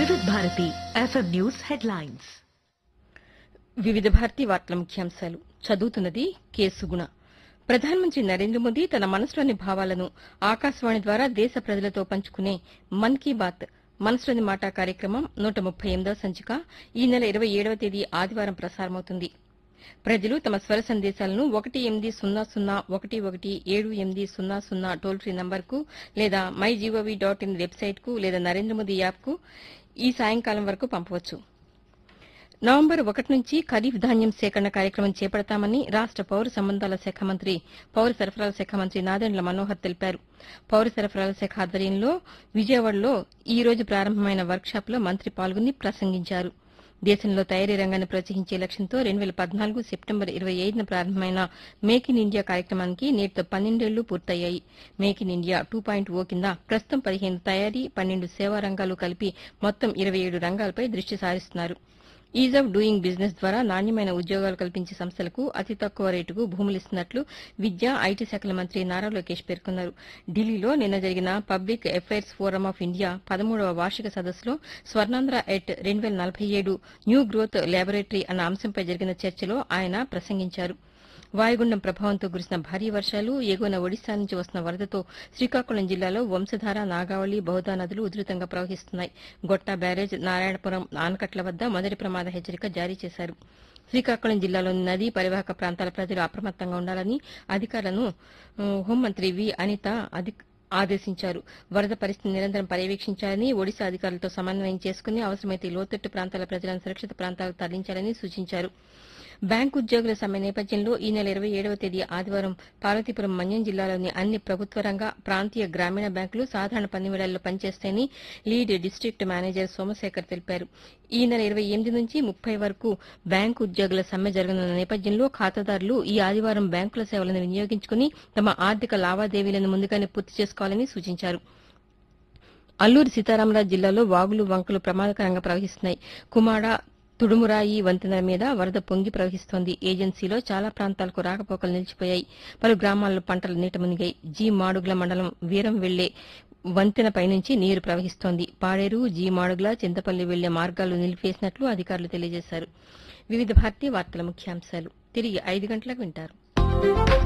వివిధ Bharati FM news headlines వివిధ భారతి వార్తల ముఖ్యాంశాలు చదువుతున్నది కె సుగుణ ప్రధానమంత్రి నరేంద్ర మోదీ తన మనసులోని భావాలను ఆకాశవాణి ద్వారా దేశ ప్రజలతో పంచుకునే మన్ కీ బాత్ మనసులోని మాట కార్యక్రమం నూట ముప్పై ఎనిమిదవ సంచిక ఈ నెల ఇరవై ఏడవ తేదీ ఆదివారం ప్రసారమవుతుంది ప్రజలు తమ స్వర సందేశాలను ఒకటి ఎనిమిది సున్నా సున్నా ఒకటి ఒకటి ఏడు ఎనిమిది సున్నా సున్నా టోల్ ఫ్రీ నంబర్కు లేదా మై జీఓవీ డాట్ ఇన్ వెబ్సైట్కు లేదా నరేంద్ర మోదీ యాప్కు ఈ సాయంకాలం వరకు పంపవచ్చు నవంబర్ ఒకటి నుంచి ఖరీఫ్ ధాన్యం సేకరణ కార్యక్రమం చేపడతామని రాష్ట పౌర సంబంధాల శాఖ మంత్రి పౌర సరఫరాల శాఖ మంత్రి నాదెండ్ల మనోహర్ తెలిపారు పౌర సరఫరాల శాఖ ఆధ్వర్యంలో విజయవాడలో ఈ రోజు ప్రారంభమైన వర్క్షాప్లో మంత్రి పాల్గొని ప్రసంగించారు దేశంలో తయారీ రంగాన్ని ప్రోత్సహించే లక్ష్యంతో రెండు వేల పద్నాలుగు సెప్టెంబర్ ఇరవై ఐదున ప్రారంభమైన మేక్ ఇన్ ఇండియా కార్యక్రమానికి నేటితో పన్నెండేళ్లు పూర్తయ్యాయి make in India two point O కింద ప్రస్తుతం పదిహేను తయారీ పన్నెండు సేవా రంగాలు కలిపి మొత్తం ఇరవై ఏడు రంగాలపై దృష్టి సారిస్తున్నారు ఈజ్ ఆఫ్ డూయింగ్ బిజినెస్ ద్వారా నాణ్యమైన ఉద్యోగాలు కల్పించే సంస్థలకు అతి తక్కువ రేటుకు భూములిస్తున్నట్లు విద్యా ఐటీ శాఖల మంత్రి నారా లోకేష్ పేర్కొన్నారు ఢిల్లీలో నిన్న జరిగిన public affairs forum of India పదమూడవ వార్షిక సదస్సులో స్వర్ణాంధ్ర ఎట్ రెండు వేల నలభై ఏడు న్యూ గ్రోత్ ల్యాబొరేటరీ అన్న అంశంపై జరిగిన చర్చలో ఆయన ప్రసంగించారు వాయుగుండం ప్రభావంతో కురిసిన భారీ వర్షాలు ఎగువన ఒడిశా నుంచి వస్తున్న వరదతో శ్రీకాకుళం జిల్లాలో వంశధార నాగావళి బహుదా నదులు ఉధృతంగా ప్రవహిస్తున్నాయి గొట్ట బ్యారేజ్ నారాయణపురం ఆనకట్ల వద్ద మొదటి ప్రమాద హెచ్చరిక జారీ చేశారు శ్రీకాకుళం జిల్లాలోని నదీ పరివాహక ప్రాంతాల ప్రజలు అప్రమత్తంగా ఉండాలని అధికారులను ఆ, హోంమంత్రి వి అనిత అధిక ఆదేశించారు వరద పరిస్థితిని నిరంతరం పర్యవేక్షించాలని ఒడిశా అధికారులతో సమన్వయం చేసుకుని అవసరమైతే లోతట్టు ప్రాంతాల ప్రజలను సురక్షిత ప్రాంతాలకు తరలించాలని సూచించారు బ్యాంకు ఉద్యోగుల సమ్మె నేపథ్యంలో ఈ నెల ఇరవై ఏడవ తేదీ ఆదివారం పార్వతీపురం మన్యం జిల్లాలోని అన్ని ప్రభుత్వ రంగ ప్రాంతీయ గ్రామీణ బ్యాంకులు సాధారణ పని వేళల్లో పనిచేస్తాయని లీడ్ డిస్టిక్ట్ మేనేజర్ సోమశేఖర్ తెలిపారు ఈ నెల ఇరవై ఎనిమిది నుంచి ముప్పై వరకు బ్యాంకు ఉద్యోగుల సమ్మె జరగనున్న నేపథ్యంలో ఖాతాదారులు ఈ ఆదివారం బ్యాంకుల సేవలను వినియోగించుకుని తమ ఆర్థిక లావాదేవీలను ముందుగానే పూర్తి చేసుకోవాలని సూచించారు అల్లూరి సీతారామరాజు జిల్లాలో వాగులు వంకలు ప్రమాదకరంగా ప్రవహిస్తున్నాయి కుమాడ తుడుమురాయి వంతెన మీద వరద పొంగి ప్రవహిస్తోంది ఏజెన్సీలో చాలా ప్రాంతాలకు రాకపోకలు నిలిచిపోయాయి పలు గ్రామాల్లో పంటలు నీట మునిగాయి జీ మాడుగుల మండలం వీరం వెళ్లే వంతెనపై నుంచి నీరు ప్రవహిస్తోంది పాడేరు జీ మాడుగుల చింతపల్లి వెళ్లే మార్గాలు నిలిపివేసినట్లు అధికారులు తెలియజేశారు వివిధ భారతీయ వార్తల ముఖ్యాంశాలు తిరిగి ఐదు గంటలకు వింటారు